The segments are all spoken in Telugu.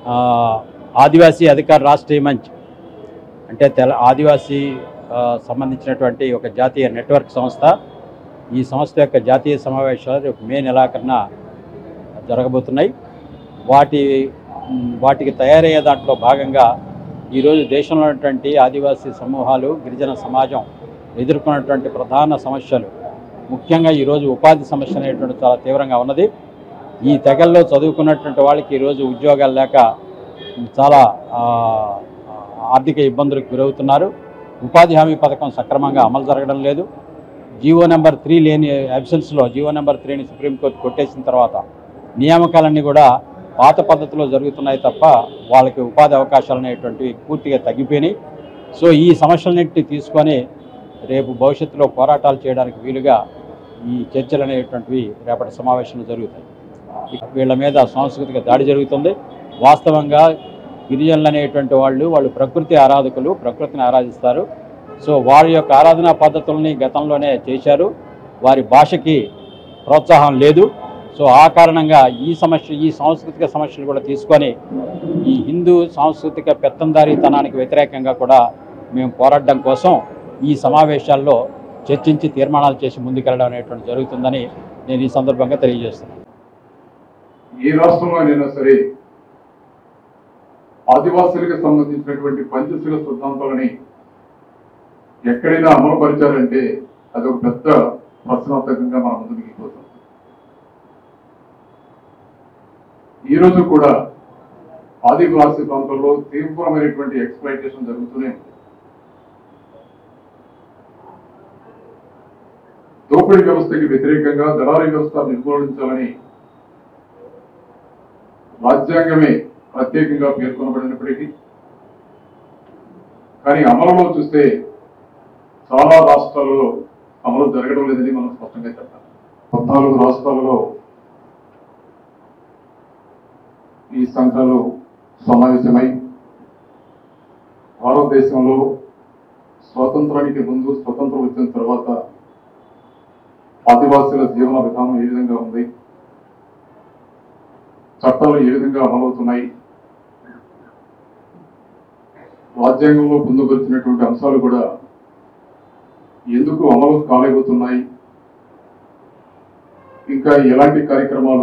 ఆ, ఆదివాసీ అధికార రాష్ట్రీయ మంచ్ అంటే తెల ఆదివాసీ ఆ, సంబంధించినటువంటి ఒక జాతీయ నెట్వర్క్ సంస్థ ఈ సంస్థ యొక్క జాతీయ సమావేశాలు రేపు మే నెలాఖరున జరగబోతున్నాయి వాటి మ్, వాటికి తయారయ్యే దాంట్లో భాగంగా ఈరోజు దేశంలో ఉన్నటువంటి ఆదివాసీ సమూహాలు గిరిజన సమాజం ఎదుర్కొన్నటువంటి ప్రధాన సమస్యలు ముఖ్యంగా ఈరోజు ఉపాధి సమస్య అనేటువంటి చాలా తీవ్రంగా ఉన్నది ఈ తెగల్లో చదువుకున్నటువంటి వాళ్ళకి ఈరోజు ఉద్యోగాలు లేక చాలా ఆ, ఆర్థిక ఇబ్బందులకు గురవుతున్నారు ఉపాధి హామీ పథకం సక్రమంగా అమలు జరగడం లేదు జీవో నెంబర్ త్రీ లేని అబ్సెన్స్లో జీవో నెంబర్ త్రీని సుప్రీంకోర్టు కొట్టేసిన తర్వాత నియామకాలన్నీ కూడా పాత పద్ధతిలో జరుగుతున్నాయి తప్ప వాళ్ళకి ఉపాధి అవకాశాలు అనేటువంటివి పూర్తిగా తగ్గిపోయినాయి సో ఈ సమస్యలన్నింటినీ తీసుకొని రేపు భవిష్యత్తులో పోరాటాలు చేయడానికి వీలుగా ఈ చర్చలు అనేటువంటివి రేపటి సమావేశంలో జరుగుతాయి వీళ్ళ మీద సాంస్కృతిక దాడి జరుగుతుంది వాస్తవంగా గిరిజనులు అనేటువంటి వాళ్ళు వాళ్ళు ప్రకృతి ఆరాధకులు ప్రకృతిని ఆరాధిస్తారు సో వారి యొక్క ఆరాధనా పద్ధతుల్ని గతంలోనే చేశారు వారి భాషకి ప్రోత్సాహం లేదు సో ఆ కారణంగా ఈ సమస్య ఈ సాంస్కృతిక సమస్యలు కూడా తీసుకొని ఈ హిందూ సాంస్కృతిక పెత్తందారీతనానికి వ్యతిరేకంగా కూడా మేము పోరాడడం కోసం ఈ సమావేశాల్లో చర్చించి తీర్మానాలు చేసి ముందుకెళ్ళడం అనేటువంటి జరుగుతుందని నేను ఈ సందర్భంగా తెలియజేస్తున్నాను ఏ రాష్ట్రంలో అయినా సరే ఆదివాసులకు సంబంధించినటువంటి పంచశీల సిద్ధాంతాలని ఎక్కడైనా అమలు పరిచారంటే అది ఒక పెద్ద ప్రశ్నార్థకంగా మన ముందు మిగిలిపోతుంది ఈ రోజు కూడా ఆదివాసీ ప్రాంతంలో తీవ్రమైనటువంటి ఎక్స్ప్లైటేషన్ జరుగుతూనే ఉంది దోపిడీ వ్యవస్థకి వ్యతిరేకంగా దళారీ వ్యవస్థ నిర్మూలించాలని రాజ్యాంగమే ప్రత్యేకంగా పేర్కొనబడినప్పటికీ కానీ అమలులో చూస్తే చాలా రాష్ట్రాలలో అమలు జరగడం లేదని మనం స్పష్టంగా చెప్పాలి పద్నాలుగు రాష్ట్రాలలో ఈ సంఘాలు సమావేశమై భారతదేశంలో స్వాతంత్రానికి ముందు స్వతంత్రం వచ్చిన తర్వాత ఆదివాసుల జీవన విధానం ఏ విధంగా ఉంది చట్టాలు ఏ విధంగా అమలవుతున్నాయి రాజ్యాంగంలో పొందుపరిచినటువంటి అంశాలు కూడా ఎందుకు అమలు కాలేకపోతున్నాయి ఇంకా ఎలాంటి కార్యక్రమాలు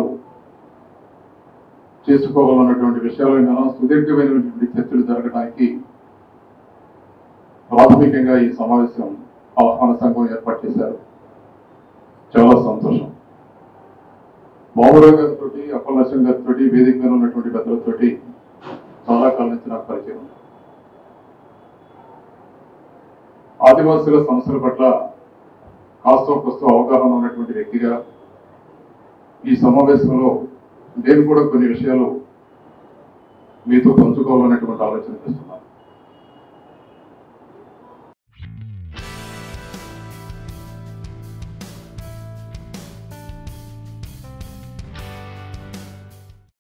చేసుకోవాలన్నటువంటి విషయాల మీద సుదీర్ఘమైనటువంటి చర్చలు జరగడానికి ప్రాథమికంగా ఈ సమావేశం ఆహ్వాన సంఘం ఏర్పాటు చేశారు చాలా సంతోషం బాబురావు గారితో అప్పలక్ష్యం గారితో వేదిక మీద ఉన్నటువంటి పెద్దలతో చాలా కాలం నుంచి నాకు పరిచయం ఉంది ఆదివాసుల సమస్యల పట్ల కాస్త కొస్త అవగాహన ఉన్నటువంటి వ్యక్తిగా ఈ సమావేశంలో నేను కూడా కొన్ని విషయాలు మీతో పంచుకోవాలనేటువంటి ఆలోచన చేస్తున్నాను